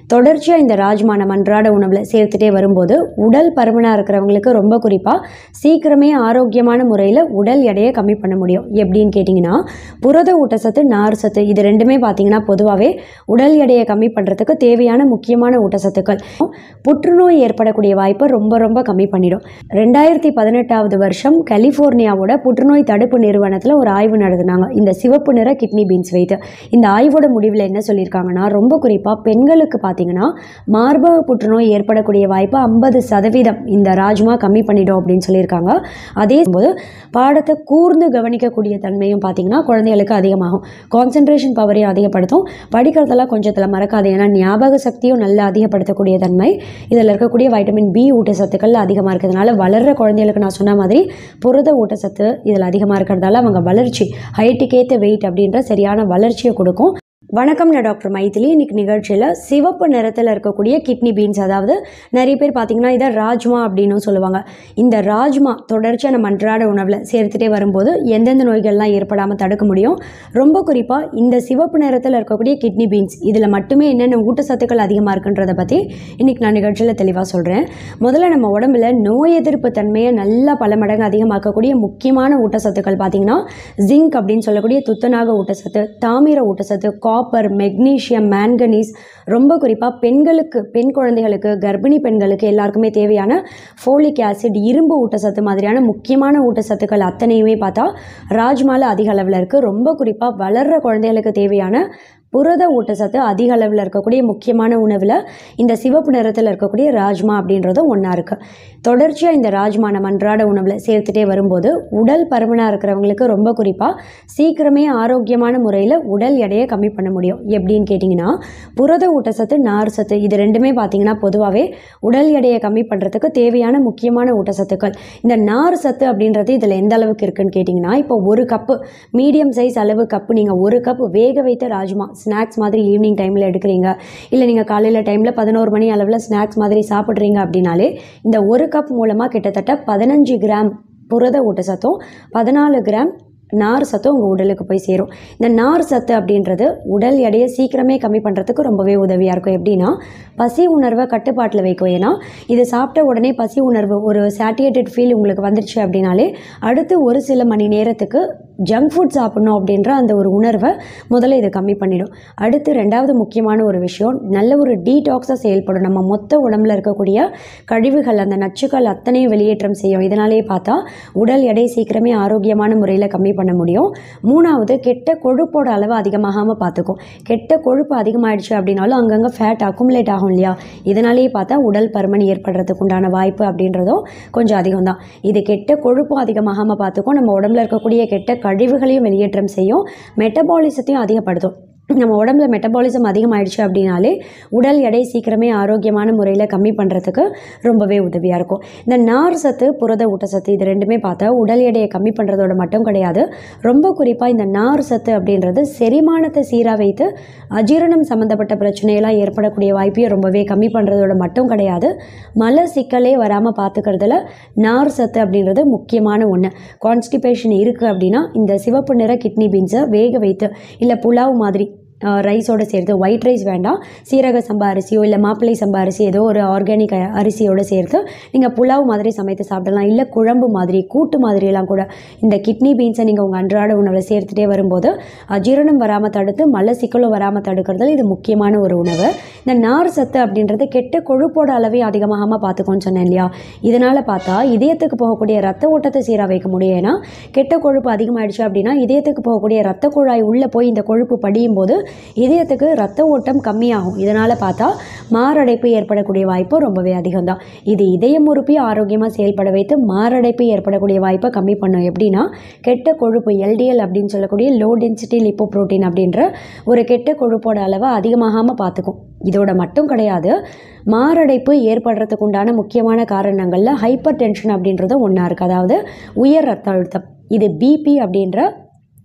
தொடர்ச்சியாக இந்த ராஜ்மா நம்ம அன்றாட உணவில் சேர்த்துட்டே வரும்போது உடல் பருமனாக இருக்கிறவங்களுக்கு ரொம்ப குறிப்பாக சீக்கிரமே ஆரோக்கியமான முறையில் உடல் எடையை கம்மி பண்ண முடியும் எப்படின்னு கேட்டிங்கன்னா புரத ஊட்டச்சத்து நார் சத்து இது ரெண்டுமே பார்த்தீங்கன்னா பொதுவாகவே உடல் எடையை கம்மி பண்ணுறதுக்கு தேவையான முக்கியமான ஊட்டச்சத்துக்கள் புற்றுநோய் ஏற்படக்கூடிய வாய்ப்பை ரொம்ப ரொம்ப கம்மி பண்ணிடும் ரெண்டாயிரத்தி பதினெட்டாவது வருஷம் கலிஃபோர்னியாவோட புற்றுநோய் தடுப்பு நிறுவனத்தில் ஒரு ஆய்வு நடத்தினாங்க இந்த சிவப்பு நிற கிட்னி பீன்ஸ் வைத்து இந்த ஆய்வோட முடிவில் என்ன சொல்லியிருக்காங்கன்னா ரொம்ப குறிப்பாக பெண்களுக்கு பார்த்தீங்கன்னா மார்பக புற்றுநோய் ஏற்படக்கூடிய வாய்ப்பு ஐம்பது சதவீதம் இந்த ராஜ்மா கம்மி பண்ணிடும் அப்படின்னு சொல்லியிருக்காங்க அதே போது பாடத்தை கூர்ந்து கவனிக்கக்கூடிய தன்மையும் பார்த்தீங்கன்னா குழந்தைகளுக்கு அதிகமாகும் கான்சன்ட்ரேஷன் பவரையும் அதிகப்படுத்தும் படிக்கிறதெல்லாம் கொஞ்சத்தில் மறக்காது ஏன்னா ஞாபக சக்தியும் நல்லா அதிகப்படுத்தக்கூடிய தன்மை இதில் இருக்கக்கூடிய வைட்டமின் பி ஊட்டச்சத்துக்கள் அதிகமாக இருக்கிறதுனால வளர்கிற குழந்தைகளுக்கு நான் சொன்ன மாதிரி புரத ஊட்டச்சத்து இதில் அதிகமாக இருக்கிறதால அவங்க வளர்ச்சி ஹைட்டுக்கேற்ற வெயிட் அப்படின்ற சரியான வளர்ச்சியை கொடுக்கும் வணக்கம் நான் டாக்டர் மைதிலி இன்னைக்கு நிகழ்ச்சியில் சிவப்பு நிறத்தில் இருக்கக்கூடிய கிட்னி பீன்ஸ் அதாவது நிறைய பேர் பார்த்தீங்கன்னா இதை ராஜ்மா அப்படின்னு சொல்லுவாங்க இந்த ராஜ்மா தொடர்ச்சியாக நம்ம அன்றாட உணவில் சேர்த்துட்டே வரும்போது எந்தெந்த நோய்கள்லாம் ஏற்படாமல் தடுக்க முடியும் ரொம்ப குறிப்பாக இந்த சிவப்பு நிறத்தில் இருக்கக்கூடிய கிட்னி பீன்ஸ் இதில் மட்டுமே என்னென்ன ஊட்டச்சத்துக்கள் அதிகமாக இருக்குன்றதை பற்றி இன்னைக்கு நான் நிகழ்ச்சியில் தெளிவாக சொல்கிறேன் முதல்ல நம்ம உடம்புல நோய் எதிர்ப்பு தன்மையை நல்லா பல மடங்கு அதிகமாக்கக்கூடிய முக்கியமான ஊட்டச்சத்துக்கள் பார்த்தீங்கன்னா ஜிங்க் அப்படின்னு சொல்லக்கூடிய துத்தநாக ஊட்டச்சத்து தாமிர ஊட்டச்சத்து காப்பர் மெக்னீஷியம் மேங்கனீஸ் ரொம்ப குறிப்பாக பெண்களுக்கு பெண் குழந்தைகளுக்கு கர்ப்பிணி பெண்களுக்கு எல்லாருக்குமே தேவையான ஃபோலிக் ஆசிட் இரும்பு ஊட்டச்சத்து மாதிரியான முக்கியமான ஊட்டச்சத்துக்கள் அத்தனையுமே பார்த்தா ராஜ்மால அதிக அளவில் இருக்குது ரொம்ப குறிப்பாக வளர்கிற குழந்தைகளுக்கு தேவையான புரத ஊட்டச்சத்து அதிக அளவில் இருக்கக்கூடிய முக்கியமான உணவில் இந்த சிவப்பு நிறத்தில் இருக்கக்கூடிய ராஜ்மா அப்படின்றதும் ஒன்றா இருக்குது தொடர்ச்சியாக இந்த ராஜ்மா நம்ம அன்றாட உணவில் சேர்த்துட்டே வரும்போது உடல் பருமனாக இருக்கிறவங்களுக்கு ரொம்ப குறிப்பாக சீக்கிரமே ஆரோக்கியமான முறையில் உடல் எடையை கம்மி பண்ண முடியும் எப்படின்னு கேட்டிங்கன்னா புரத ஊட்டச்சத்து நார் சத்து இது ரெண்டுமே பார்த்தீங்கன்னா பொதுவாகவே உடல் எடையை கம்மி பண்ணுறதுக்கு தேவையான முக்கியமான ஊட்டச்சத்துக்கள் இந்த நார் சத்து அப்படின்றது இதில் எந்த அளவுக்கு இருக்குன்னு கேட்டிங்கன்னா இப்போ ஒரு கப்பு மீடியம் சைஸ் அளவு கப்பு நீங்கள் ஒரு கப் வேக வைத்த ராஜ்மா ஸ்நாக்ஸ் மாதிரி ஈவினிங் டைமில் எடுக்கிறீங்க இல்லை நீங்கள் காலையில் டைமில் பதினோரு மணி அளவில் ஸ்நாக்ஸ் மாதிரி சாப்பிட்றீங்க அப்படின்னாலே இந்த ஒரு கப் மூலமாக கிட்டத்தட்ட பதினஞ்சு கிராம் புரத ஊட்டச்சத்தும் பதினாலு கிராம் நார் சத்தும் உங்கள் உடலுக்கு போய் சேரும் இந்த நார் சத்து அப்படின்றது உடல் எடையை சீக்கிரமே கம்மி பண்ணுறதுக்கு ரொம்பவே உதவியாக இருக்கும் எப்படின்னா பசி உணர்வை கட்டுப்பாட்டில் வைக்கும் ஏன்னா இது சாப்பிட்ட உடனே பசி உணர்வு ஒரு சாட்டியேட்டட் ஃபீல் உங்களுக்கு வந்துருச்சு அப்படின்னாலே அடுத்து ஒரு சில மணி நேரத்துக்கு ஜங்க் ஃபுட் சாப்பிட்ணும் அப்படின்ற அந்த ஒரு உணர்வை முதல்ல இது கம்மி பண்ணிடும் அடுத்து ரெண்டாவது முக்கியமான ஒரு விஷயம் நல்ல ஒரு டீடாக்ஸாக செயல்படும் நம்ம மொத்த உடம்புல இருக்கக்கூடிய கழிவுகள் அந்த நச்சுக்கள் அத்தனையும் வெளியேற்றம் செய்யும் இதனாலேயே பார்த்தா உடல் எடை சீக்கிரமே ஆரோக்கியமான முறையில் கம்மி பண்ண முடியும் மூணாவது கெட்ட கொழுப்போட அளவு அதிகமாகாமல் பார்த்துக்கும் கெட்ட கொழுப்பு அதிகமாகிடுச்சு அப்படின்னாலும் அங்கங்கே ஃபேட் அக்குமுலேட் ஆகும் இல்லையா இதனாலேயே பார்த்தா உடல் பருமன் ஏற்படுறதுக்கு உண்டான வாய்ப்பு அப்படின்றதும் கொஞ்சம் அதிகம் தான் இது கெட்ட கொழுப்பும் அதிகமாகாமல் பார்த்துக்கும் நம்ம உடம்புல இருக்கக்கூடிய கெட்ட கழிவுகளையும் வெளியேற்றம் செய்யும் மெட்டபாலிசத்தையும் அதிகப்படுத்தும் நம்ம உடம்புல மெட்டபாலிசம் அதிகமாயிடுச்சு அப்படின்னாலே உடல் எடை சீக்கிரமே ஆரோக்கியமான முறையில் கம்மி பண்ணுறதுக்கு ரொம்பவே உதவியாக இருக்கும் இந்த நார் சத்து புரத ஊட்டச்சத்து இது ரெண்டுமே பார்த்தா உடல் எடையை கம்மி பண்ணுறதோட மட்டும் கிடையாது ரொம்ப குறிப்பாக இந்த நார் சத்து அப்படின்றது செரிமானத்தை சீராக வைத்து அஜீரணம் சம்மந்தப்பட்ட பிரச்சனையெல்லாம் ஏற்படக்கூடிய வாய்ப்பையும் ரொம்பவே கம்மி பண்ணுறதோட மட்டும் கிடையாது மல சிக்கலே வராமல் பார்த்துக்கிறதுல நார் சத்து அப்படின்றது முக்கியமான ஒன்று கான்ஸ்டிபேஷன் இருக்குது அப்படின்னா இந்த சிவப்பு நிற கிட்னி பீன்ஸை வேக வைத்து இல்லை புலாவ் மாதிரி ரைஸோட சேர்த்து ஒயிட் ரைஸ் வேண்டாம் சீரக சம்பா அரிசியோ இல்லை மாப்பிள்ளை சம்பா அரிசி ஏதோ ஒரு ஆர்கானிக் அரிசியோட சேர்த்து நீங்கள் புலாவ் மாதிரி சமைத்து சாப்பிடலாம் இல்லை குழம்பு மாதிரி கூட்டு மாதிரியெல்லாம் கூட இந்த கிட்னி பீன்ஸை நீங்கள் உங்கள் அன்றாட உணவில் சேர்த்துட்டே வரும்போது அஜீரணம் வராமல் தடுத்து மலச்சிக்கலும் வராமல் தடுக்கிறதுல இது முக்கியமான ஒரு உணவு இந்த நார் சத்து அப்படின்றது கெட்ட கொழுப்போட அளவே அதிகமாகாமல் பார்த்துக்கோன்னு சொன்னேன் இல்லையா இதனால் பார்த்தா இதயத்துக்கு போகக்கூடிய ரத்த ஓட்டத்தை சீராக வைக்க முடியும் ஏன்னா கெட்ட கொழுப்பு அதிகமாகிடுச்சு அப்படின்னா இதயத்துக்கு போகக்கூடிய ரத்த குழாய் உள்ளே போய் இந்த கொழுப்பு படியும் போது இதயத்துக்கு ரத்த ஓட்டம் கம்மியாகும் இதனால் பார்த்தா மாரடைப்பு ஏற்படக்கூடிய வாய்ப்பு ரொம்பவே அதிகம் தான் இது இதயம் உறுப்பி ஆரோக்கியமாக செயல்பட வைத்து மாரடைப்பு ஏற்படக்கூடிய வாய்ப்பை கம்மி பண்ணும் எப்படின்னா கெட்ட கொழுப்பு எல்டிஎல் அப்படின்னு சொல்லக்கூடிய லோ டென்சிட்டி லிப்போப்ரோட்டீன் அப்படின்ற ஒரு கெட்ட கொழுப்போட அளவை அதிகமாகாமல் பார்த்துக்கும் இதோட மட்டும் கிடையாது மாரடைப்பு ஏற்படுறதுக்கு உண்டான முக்கியமான காரணங்களில் ஹைப்பர் டென்ஷன் அப்படின்றதும் ஒன்றா இருக்குது அதாவது உயர் ரத்த அழுத்தம் இது பிபி அப்படின்ற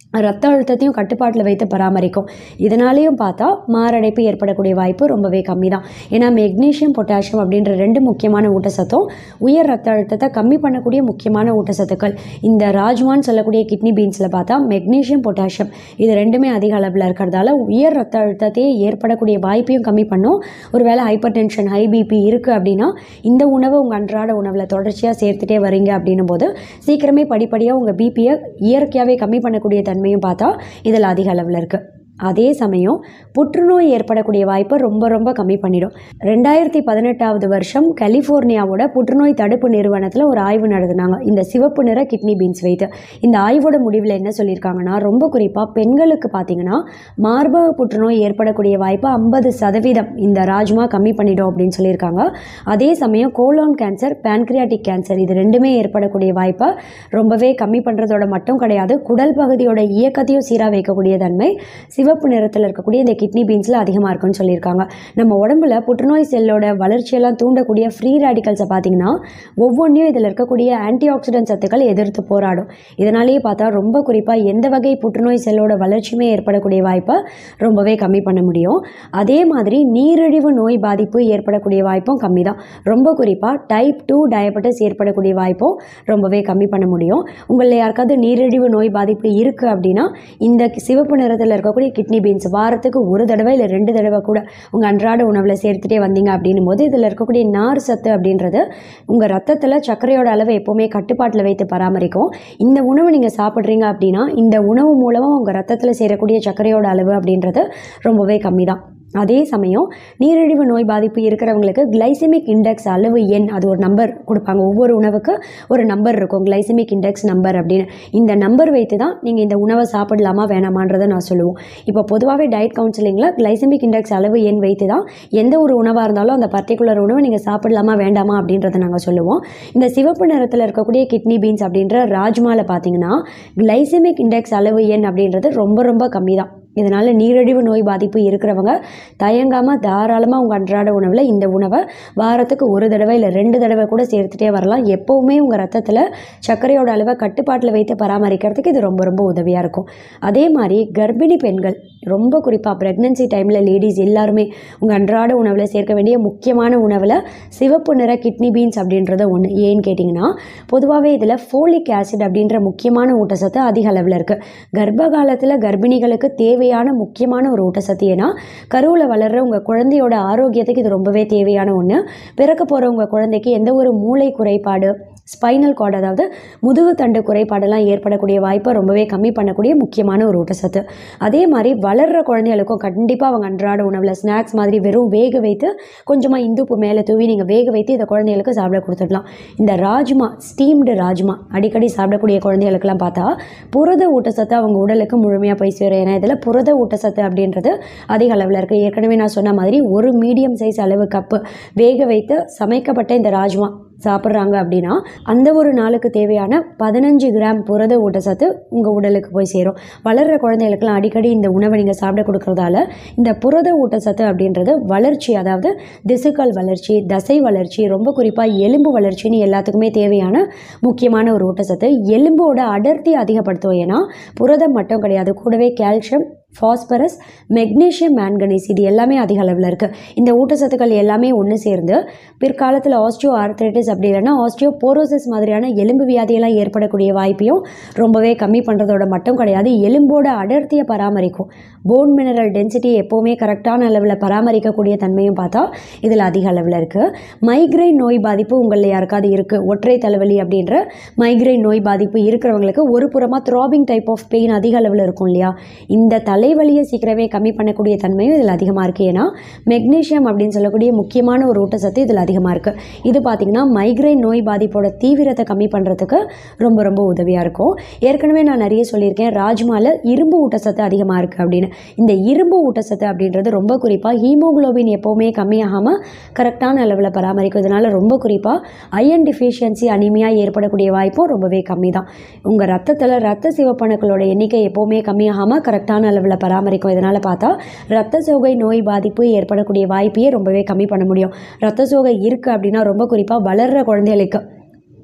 ரத்த அழுத்தத்தையும் கட்டுப்பாட்டில் வைத்து பராமரிக்கும் இதனாலேயும் பார்த்தா மாரடைப்பு ஏற்படக்கூடிய வாய்ப்பு ரொம்பவே கம்மி தான் ஏன்னா மெக்னீஷியம் பொட்டாசியம் அப்படின்ற ரெண்டு முக்கியமான ஊட்டச்சத்தும் உயர் ரத்த அழுத்தத்தை கம்மி பண்ணக்கூடிய முக்கியமான ஊட்டச்சத்துக்கள் இந்த ராஜ்மான்னு சொல்லக்கூடிய கிட்னி பீன்ஸில் பார்த்தா மெக்னீஷியம் பொட்டாசியம் இது ரெண்டுமே அதிக அளவில் இருக்கிறதால உயர் ரத்த அழுத்தத்தையே ஏற்படக்கூடிய வாய்ப்பையும் கம்மி பண்ணும் ஒருவேளை ஹைப்பர் டென்ஷன் ஹை பிபி இருக்குது அப்படின்னா இந்த உணவை உங்கள் அன்றாட உணவில் தொடர்ச்சியாக சேர்த்துட்டே வரீங்க அப்படின்னும் போது சீக்கிரமே படிப்படியாக உங்கள் பிபியை இயற்கையாகவே கம்மி பண்ணக்கூடிய தன்மையும் பார்த்தா இதில் அதிக அளவில் இருக்குது அதே சமயம் புற்றுநோய் ஏற்படக்கூடிய வாய்ப்பை ரொம்ப ரொம்ப கம்மி பண்ணிடும் ரெண்டாயிரத்தி பதினெட்டாவது வருஷம் கலிஃபோர்னியாவோட புற்றுநோய் தடுப்பு நிறுவனத்தில் ஒரு ஆய்வு நடத்தினாங்க இந்த சிவப்பு நிற கிட்னி பீன்ஸ் வைத்து இந்த ஆய்வோட முடிவில் என்ன சொல்லியிருக்காங்கன்னா ரொம்ப குறிப்பாக பெண்களுக்கு பார்த்தீங்கன்னா மார்பக புற்றுநோய் ஏற்படக்கூடிய வாய்ப்பை ஐம்பது சதவீதம் இந்த ராஜ்மா கம்மி பண்ணிடும் அப்படின்னு சொல்லியிருக்காங்க அதே சமயம் கோலோன் கேன்சர் பேன்க்ரியாட்டிக் கேன்சர் இது ரெண்டுமே ஏற்படக்கூடிய வாய்ப்பை ரொம்பவே கம்மி பண்ணுறதோட மட்டும் கிடையாது குடல் பகுதியோட இயக்கத்தையும் சீராக வைக்கக்கூடிய தன்மை சிவப்பு நிறத்தில் இருக்கக்கூடிய இந்த கிட்னி பீன்ஸில் அதிகமாக இருக்குன்னு சொல்லியிருக்காங்க நம்ம உடம்புல புற்றுநோய் செல்லோட வளர்ச்சியெல்லாம் தூண்டக்கூடிய ஃப்ரீ ரேடிக்கல்ஸை பார்த்தீங்கன்னா ஒவ்வொன்றையும் இதில் இருக்கக்கூடிய ஆன்டி ஆக்சிடென்ட் சத்துக்கள் எதிர்த்து போராடும் இதனாலேயே பார்த்தா ரொம்ப குறிப்பாக எந்த வகை புற்றுநோய் செல்லோட வளர்ச்சியுமே ஏற்படக்கூடிய வாய்ப்பை ரொம்பவே கம்மி பண்ண முடியும் அதே மாதிரி நீரிழிவு நோய் பாதிப்பு ஏற்படக்கூடிய வாய்ப்பும் கம்மி தான் ரொம்ப குறிப்பாக டைப் டூ டயபெட்டிஸ் ஏற்படக்கூடிய வாய்ப்பும் ரொம்பவே கம்மி பண்ண முடியும் உங்களில் யாருக்காவது நீரிழிவு நோய் பாதிப்பு இருக்குது அப்படின்னா இந்த சிவப்பு நிறத்தில் இருக்கக்கூடிய கிட்னி பீன்ஸ் வாரத்துக்கு ஒரு தடவை இல்லை ரெண்டு தடவை கூட உங்கள் அன்றாட உணவில் சேர்த்துட்டே வந்தீங்க அப்படின்னும் போது இதில் இருக்கக்கூடிய நார் சத்து அப்படின்றது உங்கள் ரத்தத்தில் சர்க்கரையோட அளவை எப்போவுமே கட்டுப்பாட்டில் வைத்து பராமரிக்கும் இந்த உணவு நீங்கள் சாப்பிட்றீங்க அப்படின்னா இந்த உணவு மூலமாக உங்கள் ரத்தத்தில் சேரக்கூடிய சர்க்கரையோட அளவு அப்படின்றது ரொம்பவே கம்மி தான் அதே சமயம் நீரிழிவு நோய் பாதிப்பு இருக்கிறவங்களுக்கு கிளைசிமிக் இண்டெக்ஸ் அளவு எண் அது ஒரு நம்பர் கொடுப்பாங்க ஒவ்வொரு உணவுக்கு ஒரு நம்பர் இருக்கும் கிளைசிமிக் இண்டெக்ஸ் நம்பர் அப்படின்னு இந்த நம்பர் வைத்து தான் நீங்கள் இந்த உணவை சாப்பிடலாமா வேணாமான்றதை நான் சொல்லுவோம் இப்போ பொதுவாகவே டயட் கவுன்சிலிங்கில் கிளைசிமிக் இண்டெக்ஸ் அளவு எண் வைத்து தான் எந்த ஒரு உணவாக இருந்தாலும் அந்த பர்டிகுலர் உணவை நீங்கள் சாப்பிடலாமா வேண்டாமா அப்படின்றத நாங்கள் சொல்லுவோம் இந்த சிவப்பு நிறத்தில் இருக்கக்கூடிய கிட்னி பீன்ஸ் அப்படின்ற ராஜ்மாவில் பார்த்தீங்கன்னா கிளைசிமிக் இண்டெக்ஸ் அளவு எண் அப்படின்றது ரொம்ப ரொம்ப கம்மி தான் இதனால் நீரிழிவு நோய் பாதிப்பு இருக்கிறவங்க தயங்காமல் தாராளமாக உங்கள் அன்றாட உணவில் இந்த உணவை வாரத்துக்கு ஒரு தடவை இல்லை ரெண்டு தடவை கூட சேர்த்துட்டே வரலாம் எப்போவுமே உங்கள் ரத்தத்தில் சர்க்கரையோட அளவை கட்டுப்பாட்டில் வைத்து பராமரிக்கிறதுக்கு இது ரொம்ப ரொம்ப உதவியாக இருக்கும் அதே மாதிரி கர்ப்பிணி பெண்கள் ரொம்ப குறிப்பாக ப்ரெக்னென்சி டைமில் லேடிஸ் எல்லாருமே உங்கள் அன்றாட உணவில் சேர்க்க வேண்டிய முக்கியமான உணவில் சிவப்பு நிற கிட்னி பீன்ஸ் அப்படின்றத ஒன்று ஏன்னு கேட்டிங்கன்னா பொதுவாகவே இதில் ஃபோலிக் ஆசிட் அப்படின்ற முக்கியமான ஊட்டச்சத்து அதிக அளவில் இருக்குது கர்ப்ப காலத்தில் கர்ப்பிணிகளுக்கு தேவையான முக்கியமான ஒரு ஊட்டச்சத்து ஏன்னா கருவில் வளர்கிற உங்கள் குழந்தையோட ஆரோக்கியத்துக்கு இது ரொம்பவே தேவையான ஒன்று பிறக்க போகிற உங்கள் குழந்தைக்கு எந்த ஒரு மூளை குறைபாடு ஸ்பைனல் கார்டு அதாவது முதுகு தண்டு குறைபாடெல்லாம் ஏற்படக்கூடிய வாய்ப்பை ரொம்பவே கம்மி பண்ணக்கூடிய முக்கியமான ஒரு ஊட்டச்சத்து அதே மாதிரி வளர்கிற குழந்தைகளுக்கும் கண்டிப்பாக அவங்க அன்றாட உணவில் ஸ்நாக்ஸ் மாதிரி வெறும் வேக வைத்து கொஞ்சமாக இந்துப்பு மேலே தூவி நீங்கள் வேக வைத்து இந்த குழந்தைகளுக்கு சாப்பிட கொடுத்துடலாம் இந்த ராஜ்மா ஸ்டீம்டு ராஜ்மா அடிக்கடி சாப்பிடக்கூடிய குழந்தைகளுக்கெல்லாம் பார்த்தா புரத ஊட்டச்சத்து அவங்க உடலுக்கு முழுமையாக போய் சேரும் ஏன்னா இதில் புரத ஊட்டச்சத்து அப்படின்றது அதிக அளவில் இருக்குது ஏற்கனவே நான் சொன்ன மாதிரி ஒரு மீடியம் சைஸ் அளவு கப்பு வேக வைத்து சமைக்கப்பட்ட இந்த ராஜ்மா சாப்பிட்றாங்க அப்படின்னா அந்த ஒரு நாளுக்கு தேவையான பதினஞ்சு கிராம் புரத ஊட்டச்சத்து உங்கள் உடலுக்கு போய் சேரும் வளர்கிற குழந்தைகளுக்கெல்லாம் அடிக்கடி இந்த உணவை நீங்கள் சாப்பிட கொடுக்கறதால இந்த புரத ஊட்டச்சத்து அப்படின்றது வளர்ச்சி அதாவது திசுக்கள் வளர்ச்சி தசை வளர்ச்சி ரொம்ப குறிப்பாக எலும்பு வளர்ச்சின்னு எல்லாத்துக்குமே தேவையான முக்கியமான ஒரு ஊட்டச்சத்து எலும்போட அடர்த்தி அதிகப்படுத்தும் ஏன்னா புரதம் மட்டும் கிடையாது கூடவே கால்சியம் ஃபாஸ்பரஸ் மெக்னீஷியம் மேன்கனீஸ் இது எல்லாமே அதிக அளவில் இருக்குது இந்த ஊட்டச்சத்துக்கள் எல்லாமே ஒன்று சேர்ந்து பிற்காலத்தில் ஆஸ்டியோ ஆர்த்ரைட்டிஸ் அப்படி இல்லைன்னா ஆஸ்டியோ போரோசிஸ் மாதிரியான எலும்பு வியாதியெல்லாம் ஏற்படக்கூடிய வாய்ப்பையும் ரொம்பவே கம்மி பண்ணுறதோட மட்டும் கிடையாது எலும்போட அடர்த்தியை பராமரிக்கும் போன் மினரல் டென்சிட்டி எப்போவுமே கரெக்டான அளவில் பராமரிக்கக்கூடிய தன்மையும் பார்த்தா இதில் அதிக அளவில் இருக்குது மைக்ரைன் நோய் பாதிப்பு உங்களில் யாருக்காவது இருக்குது ஒற்றை தலைவலி அப்படின்ற மைக்ரைன் நோய் பாதிப்பு இருக்கிறவங்களுக்கு ஒரு புறமாக த்ராபிங் டைப் ஆஃப் பெயின் அதிக அளவில் இருக்கும் இல்லையா இந்த தலைவலியை சீக்கிரமே கம்மி பண்ணக்கூடிய தன்மையும் இதில் அதிகமாக இருக்குது ஏன்னா மெக்னீஷியம் அப்படின்னு சொல்லக்கூடிய முக்கியமான ஒரு ஊட்டச்சத்து இதில் அதிகமாக இருக்குது இது பார்த்திங்கன்னா மைக்ரைன் நோய் பாதிப்போட தீவிரத்தை கம்மி பண்ணுறதுக்கு ரொம்ப ரொம்ப உதவியாக இருக்கும் ஏற்கனவே நான் நிறைய சொல்லியிருக்கேன் ராஜ்மாவில் இரும்பு ஊட்டச்சத்து அதிகமாக இருக்குது அப்படின்னு இந்த இரும்பு ஊட்டச்சத்து அப்படின்றது ரொம்ப குறிப்பாக ஹீமோகுளோபின் எப்போவுமே கம்மியாகாமல் கரெக்டான அளவில் பராமரிக்கும் இதனால் ரொம்ப குறிப்பாக அயன் டிஃபிஷியன்சி அனிமியாக ஏற்படக்கூடிய வாய்ப்பும் ரொம்பவே கம்மி தான் உங்கள் ரத்தத்தில் ரத்த சிவப்பணுக்களோட எண்ணிக்கை எப்போவுமே கம்மியாகாமல் கரெக்டான அளவில் பராமரிக்கும் இதனால் பார்த்தா ரத்த சோகை நோய் பாதிப்பு ஏற்படக்கூடிய வாய்ப்பையே ரொம்பவே கம்மி பண்ண முடியும் ரத்த சோகை இருக்குது அப்படின்னா ரொம்ப குறிப்பாக வளர்கிற குழந்தைகளுக்கு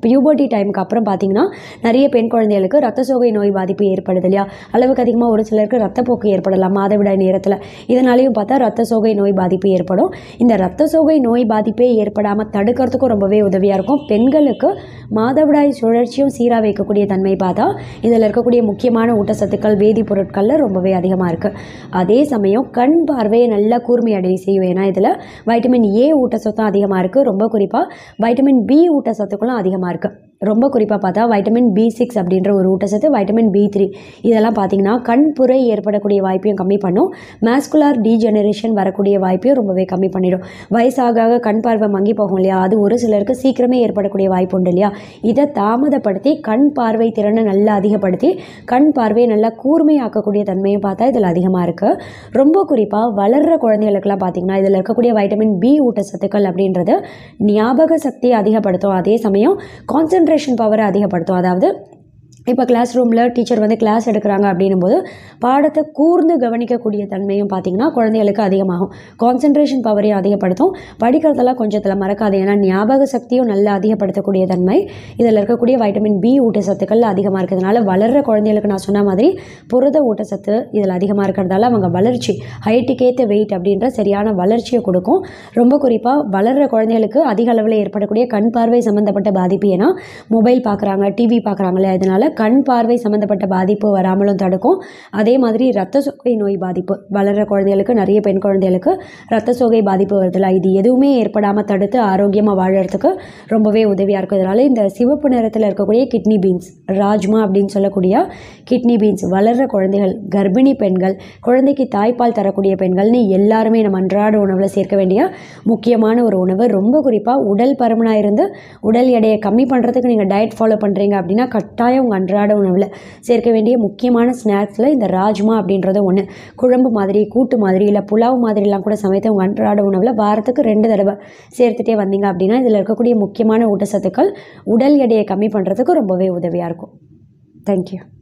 பியூபர்ட்டி டைமுக்கு அப்புறம் பார்த்தீங்கன்னா நிறைய பெண் குழந்தைகளுக்கு ரத்த சோகை நோய் பாதிப்பு ஏற்படுது இல்லையா அளவுக்கு அதிகமாக ஒரு சிலருக்கு ரத்தப்போக்கு ஏற்படலாம் மாதவிடாய் நேரத்தில் இதனாலையும் பார்த்தா ரத்த சோகை நோய் பாதிப்பு ஏற்படும் இந்த ரத்த சோகை நோய் பாதிப்பே ஏற்படாமல் தடுக்கிறதுக்கும் ரொம்பவே உதவியாக இருக்கும் பெண்களுக்கு மாதவிடாய் சுழற்சியும் சீராக வைக்கக்கூடிய தன்மை பார்த்தா இதில் இருக்கக்கூடிய முக்கியமான ஊட்டச்சத்துக்கள் வேதிப்பொருட்களில் ரொம்பவே அதிகமாக இருக்குது அதே சமயம் கண் பார்வையை நல்லா கூர்மையடைய செய்யும் ஏன்னா இதில் வைட்டமின் ஏ ஊட்டச்சத்தும் அதிகமாக இருக்குது ரொம்ப குறிப்பாக வைட்டமின் பி ஊட்டச்சத்துக்களும் அதிகமாக இருக்குது ரொம்ப குறிப்பாக பார்த்தா வைட்டமின் பி சிக்ஸ் அப்படின்ற ஒரு ஊட்டச்சத்து வைட்டமின் பி த்ரீ இதெல்லாம் பார்த்தீங்கன்னா கண் புரை ஏற்படக்கூடிய வாய்ப்பையும் கம்மி பண்ணும் மேஸ்குலார் டீஜெனரேஷன் வரக்கூடிய வாய்ப்பையும் ரொம்பவே கம்மி பண்ணிடும் வயசாக ஆக கண் பார்வை மங்கி போகும் இல்லையா அது ஒரு சிலருக்கு சீக்கிரமே ஏற்படக்கூடிய வாய்ப்பு உண்டு இல்லையா இதை தாமதப்படுத்தி கண் பார்வை திறனை நல்லா அதிகப்படுத்தி கண் பார்வையை நல்லா கூர்மையாக்கக்கூடிய தன்மையும் பார்த்தா இதில் அதிகமாக இருக்குது ரொம்ப குறிப்பாக வளர்கிற குழந்தைகளுக்கெல்லாம் பார்த்தீங்கன்னா இதில் இருக்கக்கூடிய வைட்டமின் பி ஊட்டச்சத்துக்கள் அப்படின்றது ஞாபக சக்தியை அதிகப்படுத்தும் அதே சமயம் கான்சென்ட்ரேஷன் பவரை அதிகப்படுத்தும் அதாவது இப்போ கிளாஸ் ரூமில் டீச்சர் வந்து கிளாஸ் எடுக்கிறாங்க அப்படின்னும்போது பாடத்தை கூர்ந்து கவனிக்கக்கூடிய தன்மையும் பார்த்திங்கன்னா குழந்தைகளுக்கு அதிகமாகும் கான்சென்ட்ரேஷன் பவரையும் அதிகப்படுத்தும் படிக்கிறதெல்லாம் கொஞ்சத்தில் மறக்காது ஏன்னா ஞாபக சக்தியும் நல்லா அதிகப்படுத்தக்கூடிய தன்மை இதில் இருக்கக்கூடிய வைட்டமின் பி ஊட்டச்சத்துக்கள் அதிகமாக இருக்கிறதுனால வளர்கிற குழந்தைகளுக்கு நான் சொன்ன மாதிரி புரத ஊட்டச்சத்து இதில் அதிகமாக இருக்கிறதால அவங்க வளர்ச்சி ஹைட்டுக்கேற்ற வெயிட் அப்படின்ற சரியான வளர்ச்சியை கொடுக்கும் ரொம்ப குறிப்பாக வளர்கிற குழந்தைகளுக்கு அதிக அளவில் ஏற்படக்கூடிய கண் பார்வை சம்மந்தப்பட்ட பாதிப்பு ஏன்னா மொபைல் பார்க்குறாங்க டிவி பார்க்குறாங்களே அதனால கண் பார்வை சம்மந்தப்பட்ட பாதிப்பு வராமலும் தடுக்கும் அதே மாதிரி ரத்த சோகை நோய் பாதிப்பு வளர்கிற குழந்தைகளுக்கு நிறைய பெண் குழந்தைகளுக்கு ரத்த சோகை பாதிப்பு வருதுல இது எதுவுமே ஏற்படாமல் தடுத்து ஆரோக்கியமாக வாழறதுக்கு ரொம்பவே உதவியாக இருக்கும் இதனால் இந்த சிவப்பு நிறத்தில் இருக்கக்கூடிய கிட்னி பீன்ஸ் ராஜ்மா அப்படின்னு சொல்லக்கூடிய கிட்னி பீன்ஸ் வளர்கிற குழந்தைகள் கர்ப்பிணி பெண்கள் குழந்தைக்கு தாய்ப்பால் தரக்கூடிய பெண்கள்னு எல்லாருமே நம்ம அன்றாட உணவில் சேர்க்க வேண்டிய முக்கியமான ஒரு உணவு ரொம்ப குறிப்பாக உடல் பருமனாக இருந்து உடல் எடையை கம்மி பண்ணுறதுக்கு நீங்கள் டயட் ஃபாலோ பண்ணுறீங்க அப்படின்னா கட்டாயம் உங்கள் அன்றாட உணவில் சேர்க்க வேண்டிய முக்கியமான ஸ்நாக்ஸில் இந்த ராஜ்மா அப்படின்றது ஒன்று குழம்பு மாதிரி கூட்டு மாதிரி இல்லை புலாவ் மாதிரிலாம் கூட சமைத்து உங்கள் அன்றாட உணவில் வாரத்துக்கு ரெண்டு தடவை சேர்த்துட்டே வந்தீங்க அப்படின்னா இதில் இருக்கக்கூடிய முக்கியமான ஊட்டச்சத்துக்கள் உடல் எடையை கம்மி பண்ணுறதுக்கு ரொம்பவே உதவியாக இருக்கும் தேங்க்யூ